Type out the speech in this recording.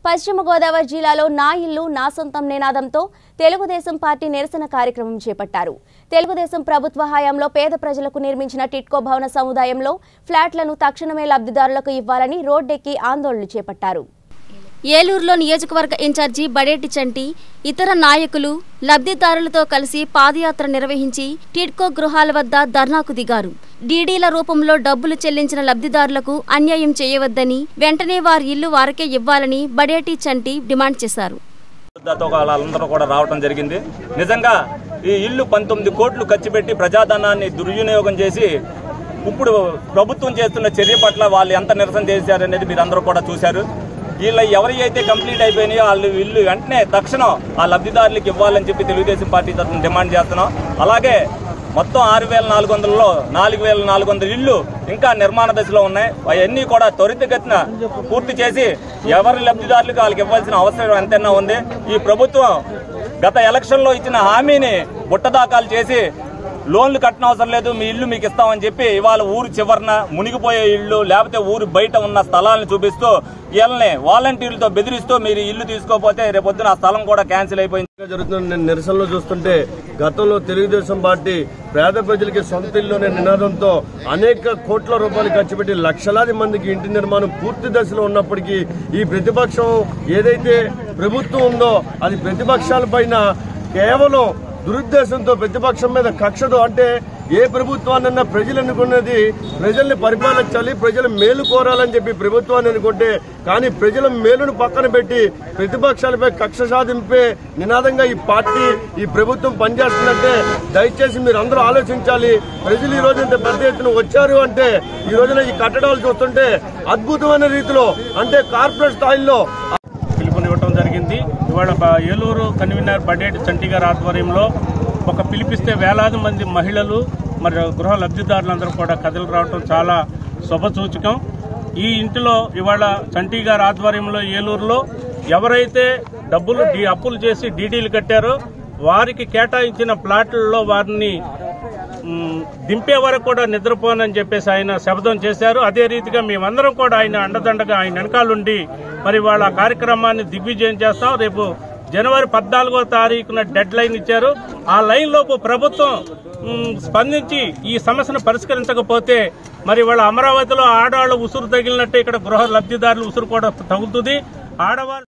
పశ్చిమ గోదావరి జిల్లాలో నా ఇల్లు నా సొంతం నినాదంతో తెలుగుదేశం పార్టీ నిరసన కార్యక్రమం చేపట్టారు తెలుగుదేశం ప్రభుత్వ హయాంలో పేద ప్రజలకు నిర్మించిన టిట్కో భవన సముదాయంలో ఫ్లాట్లను తక్షణమే లబ్ధిదారులకు ఇవ్వాలని రోడ్డెక్కి ఆందోళనలు చేపట్టారు ఏలూరులో నియోజకవర్గ ఇన్ఛార్జి బడేటి చంటి ఇతర నాయకులు లబ్ధిదారులతో కలిసి పాదయాత్ర నిర్వహించి టిడ్కో గృహాల వద్ద ధర్నాకు దిగారు డీడీల రూపంలో డబ్బులు చెల్లించిన లబ్ధిదారులకు అన్యాయం చేయవద్దని వెంటనే వారి ఇల్లు వారికే ఇవ్వాలని బడేటి చంటి డిమాండ్ చేశారు తో వాళ్ళందరూ కూడా రావటం జరిగింది నిజంగా ఈ ఇల్లు పంతొమ్మిది కోట్లు ఖర్చు పెట్టి ప్రజాధనాన్ని దుర్వినియోగం చేసి ఇప్పుడు ప్రభుత్వం చేస్తున్న చర్య పట్ల వాళ్ళు ఎంత నిరసన చేశారనేది మీరు అందరూ కూడా చూశారు వీళ్ళ ఎవరి అయితే కంప్లీట్ అయిపోయినాయో వాళ్ళు ఇల్లు వెంటనే తక్షణం ఆ లబ్ధిదారులకు ఇవ్వాలని చెప్పి తెలుగుదేశం పార్టీ తరఫున డిమాండ్ చేస్తున్నాం అలాగే మొత్తం ఆరు వేల నాలుగు వందలలో నాలుగు వేల నాలుగు వందల ఇళ్ళు ఇంకా నిర్మాణ దశలో ఉన్నాయి అవన్నీ కూడా త్వరితగతిన పూర్తి చేసి ఎవరి లబ్ధిదారులకు వాళ్ళకి ఇవ్వాల్సిన అవసరం ఎంతైనా ఉంది ఈ ప్రభుత్వం గత ఎలక్షన్లో ఇచ్చిన హామీని బుట్టదాఖలు చేసి లోన్లు కట్టనవసరం లేదు మీ ఇల్లు మీకు ఇస్తామని చెప్పి ఇవాళ ఊరు చివరన మునిగిపోయే ఇల్లు లేకపోతే ఊరు బయట ఉన్న స్థలాలను చూపిస్తూ వీళ్ళని వాలంటీర్లతో బెదిరిస్తూ మీరు ఇల్లు తీసుకోకపోతే రేపొద్దున ఆ స్థలం కూడా క్యాన్సిల్ అయిపోయింది ఇంకా జరుగుతున్న నేను నిరసనలో చూస్తుంటే గతంలో తెలుగుదేశం పార్టీ పేద ప్రజలకి సొంత ఇల్లునే నినాదంతో అనేక కోట్ల రూపాయలు ఖర్చు పెట్టి లక్షలాది మందికి ఇంటి నిర్మాణం పూర్తి దశలో ఉన్నప్పటికీ ఈ ప్రతిపక్షం ఏదైతే ప్రభుత్వం ఉందో అది ప్రతిపక్షాల పైన కేవలం దురుద్దేశంతో ప్రతిపక్షం మీద కక్షతో అంటే ఏ ప్రభుత్వాన్నన్నా ప్రజలు అనుకున్నది ప్రజల్ని పరిపాలించాలి ప్రజల మేలు కోరాలని చెప్పి ప్రభుత్వాన్ని అనుకుంటే కానీ ప్రజల మేలును పక్కన పెట్టి ప్రతిపక్షాలపై కక్ష సాధింపే నినాదంగా ఈ పార్టీ ఈ ప్రభుత్వం పనిచేస్తుందంటే దయచేసి మీరు అందరూ ఆలోచించాలి ప్రజలు ఈ రోజు ఇంత పెద్ద ఎత్తున వచ్చారు అంటే ఈ రోజున ఈ కట్టడాలు చూస్తుంటే అద్భుతమైన రీతిలో అంటే కార్పొరేట్ స్థాయిలో పిలుపునివ్వటం జరిగింది ఇవాళ బ- ఏలూరు కన్వీనర్ బడేటి చంటి గారి ఆధ్వర్యంలో ఒక పిలిపిస్తే వేలాది మంది మహిళలు మరి గృహ లబ్ధిదారులందరూ కూడా కథలు రావటం చాలా శుభసూచకం ఈ ఇంటిలో ఇవాళ చంటి గారి ఆధ్వర్యంలో ఏలూరులో ఎవరైతే డబ్బులు డి- అప్పులు చేసి డీడీలు కట్టారో వారికి కేటాయించిన ప్లాట్లలో వారిని మ్, దింపే వరకు కూడా నిద్రపోనని చెప్పేసి ఆయన శబ్దం చేశారు అదే రీతిగా మేమందరం కూడా ఆయన అండదండగా ఆయన వెనకాలండి మరి వాళ్ళ ఆ కార్యక్రమాన్ని దిగ్విజయం చేస్తాం రేపు జనవరి పద్నాలుగో తారీఖున డెడ్ లైన్ ఇచ్చారు ఆ లైన్ లోపు ప్రభుత్వం మ్, స్పందించి ఈ సమస్యను పరిష్కరించకపోతే మరి వాళ్ళ అమరావతిలో ఆడవాళ్ళు ఉసురు తగిలినట్టే ఇక్కడ గృహ లబ్ధిదారులు ఉసురు కూడా తగులుతుంది ఆడవాళ్ళు